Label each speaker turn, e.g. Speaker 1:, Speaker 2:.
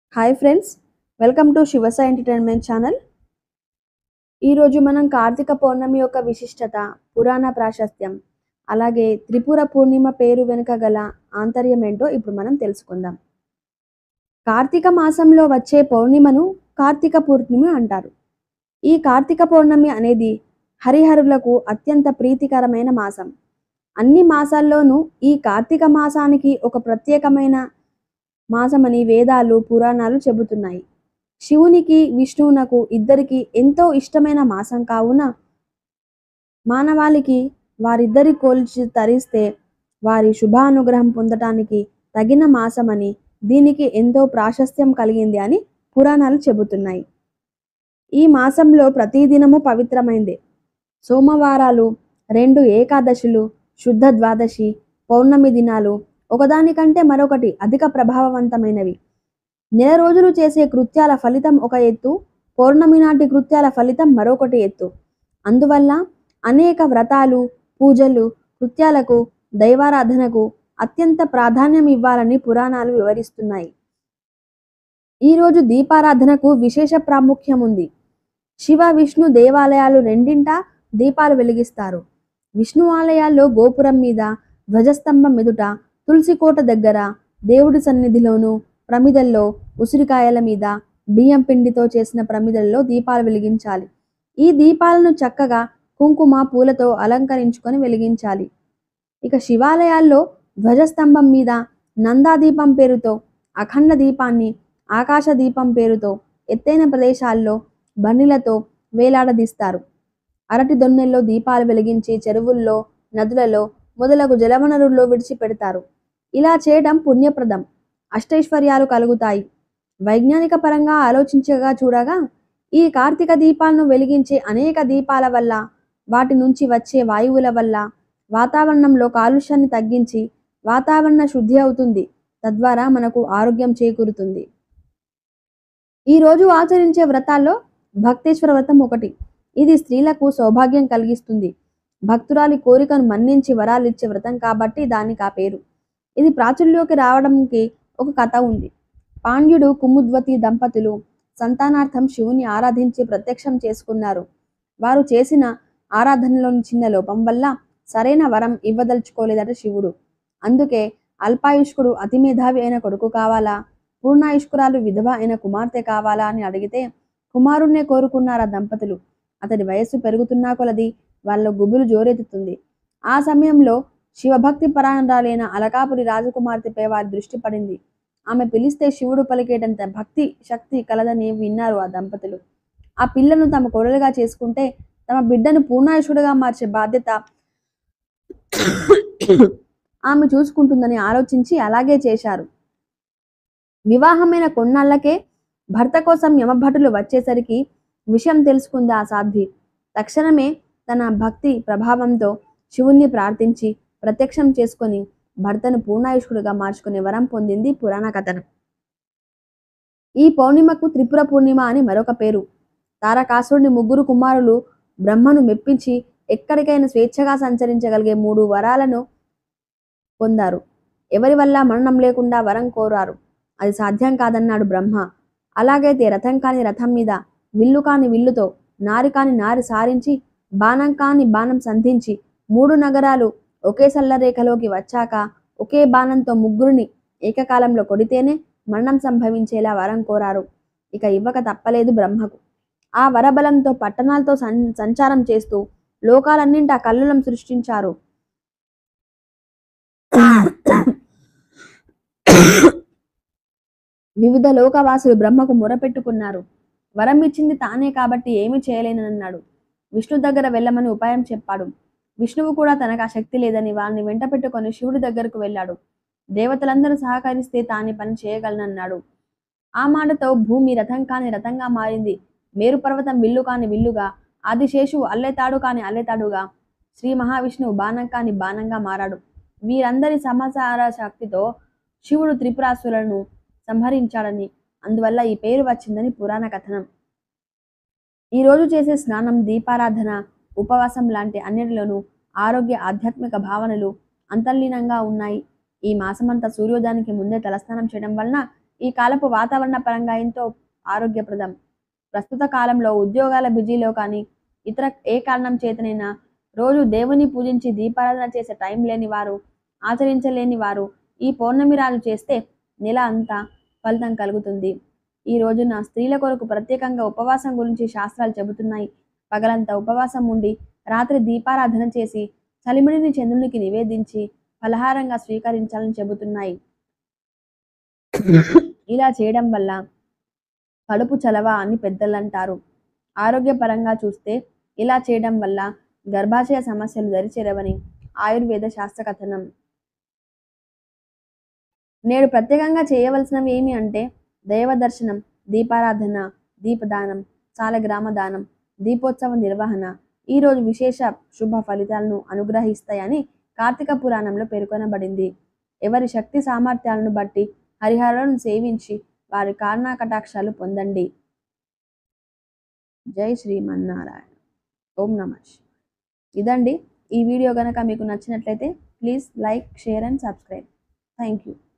Speaker 1: hi friends welcome to శివస entertainment channel ఈరోజు మనం కార్తీక పౌర్ణమి యొక్క విశిష్టత పురాణ ప్రాశస్త్యం అలాగే త్రిపుర పూర్ణిమ పేరు వెనుక గల ఆంతర్యం ఏంటో ఇప్పుడు మనం తెలుసుకుందాం కార్తీక మాసంలో వచ్చే పౌర్ణిమను కార్తీక పూర్ణిమ అంటారు ఈ కార్తీక పౌర్ణమి అనేది హరిహరులకు అత్యంత ప్రీతికరమైన మాసం అన్ని మాసాల్లోనూ ఈ కార్తీక మాసానికి ఒక ప్రత్యేకమైన మాసమని వేదాలు పురాణాలు చెబుతున్నాయి శివునికి విష్ణువునకు ఇద్దరికి ఎంతో ఇష్టమైన మాసం కావున మానవాళికి వారిద్దరి కోల్చి తరిస్తే వారి శుభానుగ్రహం పొందటానికి తగిన మాసమని దీనికి ఎంతో ప్రాశస్త్యం కలిగింది అని పురాణాలు చెబుతున్నాయి ఈ మాసంలో ప్రతిదినము పవిత్రమైందే సోమవారాలు రెండు ఏకాదశులు శుద్ధ ద్వాదశి పౌర్ణమి దినాలు ఒకదానికంటే మరొకటి అధిక ప్రభావవంతమైనవి నెల రోజులు చేసే కృత్యాల ఫలితం ఒక ఎత్తు పౌర్ణమి నాటి కృత్యాల ఫలితం మరొకటి ఎత్తు అందువల్ల అనేక వ్రతాలు పూజలు కృత్యాలకు దైవారాధనకు అత్యంత ప్రాధాన్యం ఇవ్వాలని పురాణాలు వివరిస్తున్నాయి ఈరోజు దీపారాధనకు విశేష ప్రాముఖ్యం ఉంది శివ విష్ణు దేవాలయాలు రెండింటా దీపాలు వెలిగిస్తారు విష్ణు ఆలయాల్లో గోపురం మీద ధ్వజస్తంభం ఎదుట తులసి కోట దగ్గర దేవుడి సన్నిధిలోను ప్రమిదల్లో ఉసిరికాయల మీద బియ్యం పిండితో చేసిన ప్రమిదల్లో దీపాలు వెలిగించాలి ఈ దీపాలను చక్కగా కుంకుమ పూలతో అలంకరించుకొని వెలిగించాలి ఇక శివాలయాల్లో ధ్వజస్తంభం మీద నందాదీపం పేరుతో అఖండ దీపాన్ని ఆకాశ దీపం పేరుతో ఎత్తైన ప్రదేశాల్లో బండిలతో వేలాడదీస్తారు అరటి దొన్నెల్లో దీపాలు వెలిగించి చెరువుల్లో నదులలో మొదలగు జలవనరుల్లో విడిచిపెడతారు ఇలా చేయడం పుణ్యప్రదం అష్టైశ్వర్యాలు కలుగుతాయి వైజ్ఞానిక పరంగా ఆలోచించగా చూడగా ఈ కార్తీక దీపాలను వెలిగించే అనేక దీపాల వల్ల వాటి నుంచి వచ్చే వాయువుల వల్ల వాతావరణంలో కాలుష్యాన్ని తగ్గించి వాతావరణ శుద్ధి అవుతుంది తద్వారా మనకు ఆరోగ్యం చేకూరుతుంది ఈ రోజు ఆచరించే వ్రతాల్లో భక్తేశ్వర వ్రతం ఒకటి ఇది స్త్రీలకు సౌభాగ్యం కలిగిస్తుంది భక్తురాలి కోరికను మన్నించి వరాలిచ్చే వ్రతం కాబట్టి దానికి ఆ పేరు ఇది ప్రాచుర్యంలోకి రావడానికి ఒక కథ ఉంది పాండ్యుడు కుముద్వతి దంపతులు సంతానార్థం శివుని ఆరాధించి ప్రత్యక్షం చేసుకున్నారు వారు చేసిన ఆరాధనలోని చిన్న లోపం వల్ల సరైన వరం ఇవ్వదలుచుకోలేదట శివుడు అందుకే అల్పాయుష్కుడు అతి మేధావి అయిన కొడుకు కావాలా పూర్ణాయుష్కురాలు విధవ అయిన కుమార్తె కావాలా అని అడిగితే కుమారుణ్ణే కోరుకున్నారా దంపతులు అతడి వయస్సు పెరుగుతున్నా కొలది వాళ్ళ గుబులు జోరెత్తుతుంది ఆ సమయంలో శివభక్తి పరాయణరాలైన అలకాపురి రాజకుమార్తెపై వారి దృష్టి పడింది ఆమె పిలిస్తే శివుడు పలికేటంత భక్తి శక్తి కలదని విన్నారు ఆ దంపతులు ఆ పిల్లను తమ కొరలుగా చేసుకుంటే తమ బిడ్డను పూర్ణాయుషుడుగా మార్చే బాధ్యత ఆమె చూసుకుంటుందని ఆలోచించి అలాగే చేశారు వివాహమైన కొన్నాళ్లకే భర్త కోసం యమభటులు వచ్చేసరికి విషయం తెలుసుకుంది ఆ సాధ్వి తక్షణమే తన భక్తి ప్రభావంతో శివుణ్ణి ప్రార్థించి ప్రత్యక్షం చేసుకొని భర్తను పూర్ణాయుష్కుడుగా మార్చుకునే వరం పొందింది పురాణ కథనం ఈ పౌర్ణిమకు త్రిపుర పూర్ణిమ అని మరొక పేరు తారకాసురుని ముగ్గురు కుమారులు బ్రహ్మను మెప్పించి ఎక్కడికైనా స్వేచ్ఛగా సంచరించగలిగే మూడు వరాలను పొందారు ఎవరి వల్ల మరణం లేకుండా వరం కోరారు అది సాధ్యం కాదన్నాడు బ్రహ్మ అలాగైతే రథం కాని రథం మీద విల్లు కాని విల్లుతో నారి కాని నారి సారించి బాణం కాని బాణం సంధించి మూడు నగరాలు ఒకే సల్లరేఖలోకి వచ్చాక ఒకే బాణంతో ముగ్గురిని ఏకకాలంలో కొడితేనే మరణం సంభవించేలా వరం కోరారు ఇక ఇవ్వక తప్పలేదు బ్రహ్మకు ఆ వరబలంతో పట్టణాలతో సం సంచారం చేస్తూ లోకాలన్నింటా కల్లులం సృష్టించారు వివిధ లోకవాసులు బ్రహ్మకు మొరపెట్టుకున్నారు వరం ఇచ్చింది తానే కాబట్టి ఏమీ చేయలేనన్నాడు విష్ణు దగ్గర వెళ్ళమని ఉపాయం చెప్పాడు విష్ణువు కూడా తనకు ఆ శక్తి లేదని వారిని వెంట పెట్టుకొని శివుడి దగ్గరకు వెళ్ళాడు దేవతలందరూ సహకరిస్తే తాని పని చేయగలనన్నాడు ఆ మాటతో భూమి రథం కాని రథంగా మారింది మేరు పర్వతం విల్లు కాని విల్లుగా ఆదిశేషువు అల్లెతాడు కాని అల్లెతాడుగా శ్రీ మహావిష్ణువు బాణం కాని బాణంగా మారాడు వీరందరి సమాచార శక్తితో శివుడు త్రిపురాసులను సంహరించాడని అందువల్ల ఈ పేరు వచ్చిందని పురాణ కథనం ఈ రోజు చేసే స్నానం దీపారాధన ఉపవాసం లాంటి అన్నిటిలోనూ ఆరోగ్య ఆధ్యాత్మిక భావనలు అంతర్లీనంగా ఉన్నాయి ఈ మాసమంతా సూర్యోదయానికి ముందే తలస్నానం చేయడం వలన ఈ కాలపు వాతావరణ పరంగా ఎంతో ఆరోగ్యప్రదం ప్రస్తుత కాలంలో ఉద్యోగాల బిజీలో కానీ ఇతర ఏ కారణం చేతనైనా రోజు దేవుని పూజించి దీపారాధన చేసే టైం లేని వారు ఆచరించలేని వారు ఈ పౌర్ణమి రాజు చేస్తే నెల అంతా ఫలితం కలుగుతుంది ఈ రోజున స్త్రీల కొరకు ప్రత్యేకంగా ఉపవాసం గురించి శాస్త్రాలు చెబుతున్నాయి పగలంతా ఉపవాసం ఉండి రాత్రి దీపారాధన చేసి చలిమిడిని చంద్రునికి నివేదించి ఫలహారంగా స్వీకరించాలని చెబుతున్నాయి ఇలా చేయడం వల్ల కడుపు చలవ అని పెద్దలు అంటారు ఆరోగ్యపరంగా చూస్తే ఇలా చేయడం వల్ల గర్భాశయ సమస్యలు దరిచేరవని ఆయుర్వేద శాస్త్ర కథనం నేడు ప్రత్యేకంగా చేయవలసినవి ఏమి అంటే దైవ దర్శనం దీపారాధన దీపదానం సాలగ్రామ దానం దీపోత్సవ నిర్వహణ ఈ రోజు విశేష శుభ ఫలితాలను అనుగ్రహిస్తాయని కార్తీక పురాణంలో పేర్కొనబడింది ఎవరి శక్తి సామర్థ్యాలను బట్టి హరిహరాలను సేవించి వారి కారణా కటాక్షాలు పొందండి జై శ్రీమన్నారాయణ ఓం నమ ఇదండి ఈ వీడియో కనుక మీకు నచ్చినట్లయితే please like share and subscribe thank you